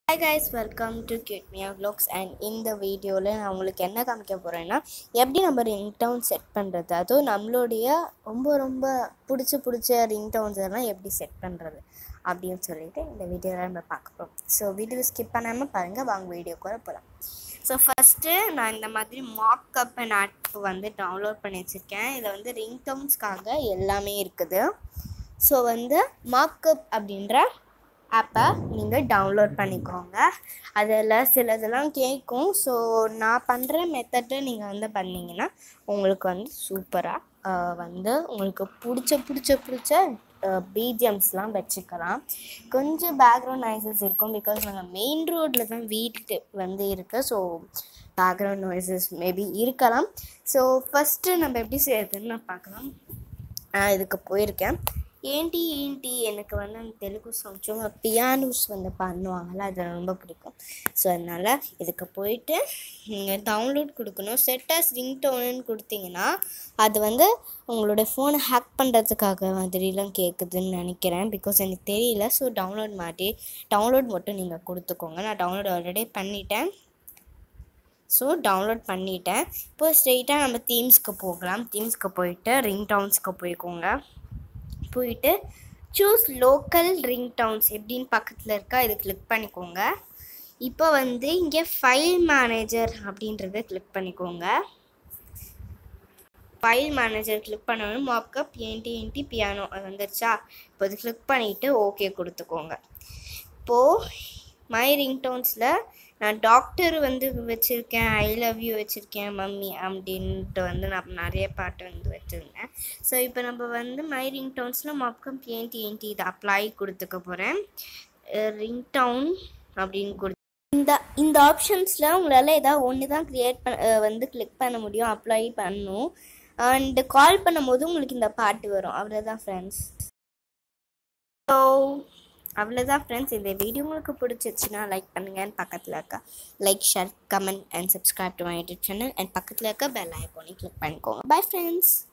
hi guys welcome to கிட்மியா vlogs and இந்த வீடியோவில் நான் உங்களுக்கு என்ன காமிக்க போகிறேன்னா எப்படி நம்ம ரிங்டவுன் செட் பண்ணுறது அதுவும் நம்மளுடைய ரொம்ப ரொம்ப பிடிச்ச பிடிச்ச ரிங்டவுன்ஸ் எல்லாம் எப்படி செட் பண்ணுறது அப்படின்னு சொல்லிட்டு இந்த வீடியோவில் நம்ம பார்க்க போகிறோம் ஸோ வீடியோ ஸ்கிப் பண்ணாமல் பாருங்கள் வாங்க வீடியோக்குள்ள போகலாம் ஸோ ஃபஸ்ட்டு நான் இந்த மாதிரி மாக்கப் அண்ட் ஆப் வந்து டவுன்லோட் பண்ணி வச்சுருக்கேன் இதில் வந்து ரிங்டவுன்ஸ்க்காக எல்லாமே இருக்குது ஸோ வந்து மாக்கப் அப்படின்ற ஆப்பை நீங்கள் டவுன்லோட் பண்ணிக்கோங்க அதில் சிலதெல்லாம் கேட்கும் ஸோ நான் பண்ணுற மெத்தட்டை நீங்கள் வந்து பண்ணிங்கன்னா உங்களுக்கு வந்து சூப்பராக வந்து உங்களுக்கு பிடிச்ச பிடிச்ச பிடிச்ச பிஜிஎம்ஸ்லாம் வச்சுக்கலாம் கொஞ்சம் பேக்ரவுண்ட் நாய்ஸஸ் இருக்கும் பிகாஸ் நாங்கள் மெயின் ரோட்டில் தான் வீட்டு வந்து இருக்குது ஸோ பேக்ரவுண்ட் நாய்ஸஸ் மேபி இருக்கலாம் ஸோ ஃபஸ்ட்டு நம்ம எப்படி செய்யறதுன்னு நான் பார்க்கலாம் நான் இதுக்கு போயிருக்கேன் ஏன்டி ஏன்டி எனக்கு வந்து அந்த தெலுங்கு சாங்ஸ் சும்மா பியானோஸ் வந்து பண்ணுவாங்கள்ல அது ரொம்ப பிடிக்கும் ஸோ அதனால் இதுக்கு போயிட்டு நீங்கள் டவுன்லோட் கொடுக்கணும் செட்டாஸ் ரிங்டோனுன்னு கொடுத்தீங்கன்னா அது வந்து உங்களோட ஃபோனை ஹேக் பண்ணுறதுக்காக மாதிரிலாம் கேட்குதுன்னு நினைக்கிறேன் பிகாஸ் எனக்கு தெரியல ஸோ டவுன்லோட் மாட்டி டவுன்லோட் மட்டும் நீங்கள் கொடுத்துக்கோங்க நான் டவுன்லோட் ஆல்ரெடி பண்ணிட்டேன் ஸோ டவுன்லோட் பண்ணிட்டேன் இப்போ ஸ்ட்ரெயிட்டாக நம்ம தீம்ஸ்க்கு போகலாம் தீம்ஸ்க்கு போயிட்டு ரிங் டவுன்ஸ்க்கு போய்க்கோங்க போயிட்டு சூஸ் லோக்கல் ரிங் டவுன்ஸ் எப்படின்னு பக்கத்தில் இருக்கா இது கிளிக் பண்ணிக்கோங்க இப்போ வந்து இங்கே ஃபைல் மேனேஜர் அப்படின்றத கிளிக் பண்ணிக்கோங்க ஃபைல் மேனேஜர் கிளிக் பண்ணணும் மாப்கப் என்டி பியானோ அது வந்துருச்சா இப்போ இது கிளிக் பண்ணிவிட்டு ஓகே கொடுத்துக்கோங்க இப்போது மை ரிங்டோன்ஸில் நான் டாக்டர் வந்து வச்சுருக்கேன் ஐ லவ் யூ வச்சுருக்கேன் மம்மி அப்படின்ட்டு வந்து நான் நிறைய பாட்டு வந்து வச்சுருந்தேன் ஸோ இப்போ நம்ம வந்து மை ரிங்டோன்ஸில் மாப்கம் பிஎன்டி என்டி இது அப்ளை கொடுத்துக்க போகிறேன் ரிங்டவுன் அப்படின்னு கொடு இந்த இந்த ஆப்ஷன்ஸில் உங்களால் ஏதாவது ஒன்று தான் க்ரியேட் பண்ண அஹ் வந்து கிளிக் பண்ண முடியும் அப்ளை பண்ணணும் அண்டு கால் பண்ணும்போது உங்களுக்கு இந்த பாட்டு வரும் அவ்வளோதான் ஃப்ரெண்ட்ஸ் ஸோ அவ்வளோதான் ஃப்ரெண்ட்ஸ் இந்த வீடியோ உங்களுக்கு பிடிச்சிருச்சுன்னா லைக் பண்ணுங்கள் பக்கத்தில் இருக்க like share comment and subscribe to my YouTube channel and பக்கத்தில் இருக்க பெல் ஐக்கானே கிளிக் பண்ணிக்கோங்க பை ஃப்ரெண்ட்ஸ்